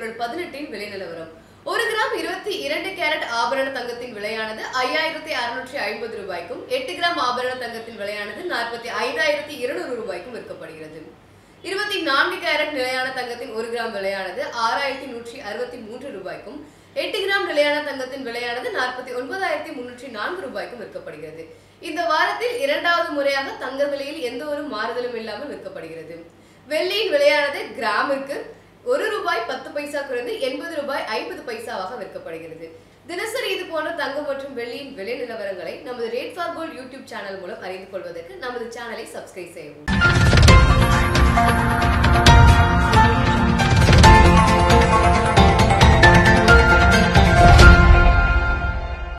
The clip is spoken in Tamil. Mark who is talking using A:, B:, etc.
A: ஏப்ரல் பதினெட்டின் விலை நிலவரம் ஒரு கிராம் இருபத்தி இரண்டு கேரட் ஆபரண தங்கத்தின் விலையானது ஐயாயிரத்தி அறுநூற்றி ஐம்பது ரூபாய்க்கும் எட்டு கிராம் ஆபரண தங்கத்தின் விலையானது நாற்பத்தி ஐந்தாயிரத்தி இருநூறு ரூபாய்க்கும் விற்கப்படுகிறது இருபத்தி நான்கு கேரட் நிலையான தங்கத்தின் ஒரு கிராம் விலையானது ஆறாயிரத்தி நூற்றி அறுபத்தி மூன்று ரூபாய்க்கும் எட்டு கிராம் நிலையான தங்கத்தின் விலையானது நாற்பத்தி ஒன்பதாயிரத்தி முன்னூற்றி நான்கு ரூபாய்க்கும் விற்கப்படுகிறது இந்த வாரத்தில் இரண்டாவது முறையாக தங்க விலையில் எந்த ஒரு மாறுதலும் இல்லாமல் விற்கப்படுகிறது வெள்ளியின் விலையானது கிராமிற்கு ஒரு ரூபாய் பத்து பைசா குறைந்து எண்பது ரூபாய் ஐம்பது பைசாவாக விற்கப்படுகிறது தினசரி இது போன்ற தங்கம் மற்றும் வெள்ளியின் விலை நிலவரங்களை நமது rate for gold YouTube channel மூலம் அறிந்து கொள்வதற்கு நமது சேனலை சப்ஸ்கிரைப் செய்யவும்